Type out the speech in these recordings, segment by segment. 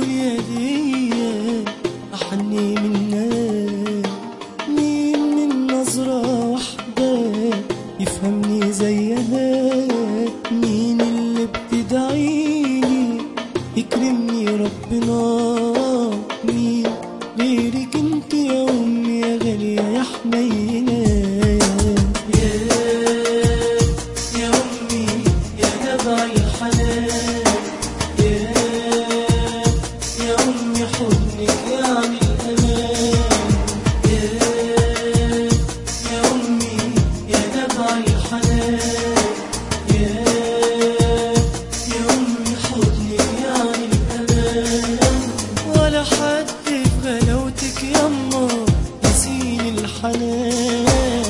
الدنيا دي أحني منك مين من نظرة واحدة يفهمني زيها مين اللي بتدعيني يكرمني ربنا مين غيرك انت يا أمي يا غالية يا حنينة يا يا أمي يا نبع الحنان يا يا أمي حضنك يعني الأمان يا يا أمي يا نبع الحنان يا يا أمي حضنك يعني الأمان ولا حد في غلاوتك يما يسيني الحنان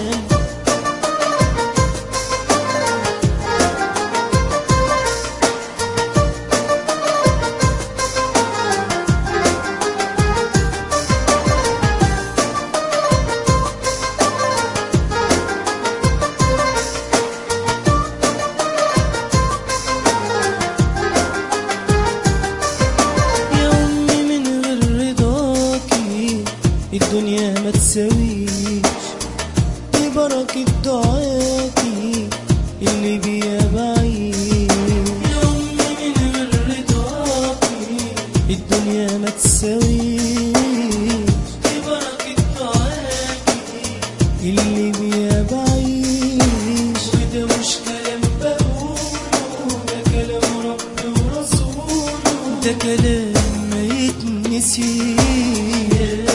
يا أمي من غير رضاكي الدنيا ما تساويش ببركة دعاكي اللي بيا بعيش يا أمي من غير رضاكي الدنيا ما تساويش ببركة دعاكي اللي بيا بعيش وده مش كلام بقوله ده كلام ربي ورسوله ده كلام ما يتنسيش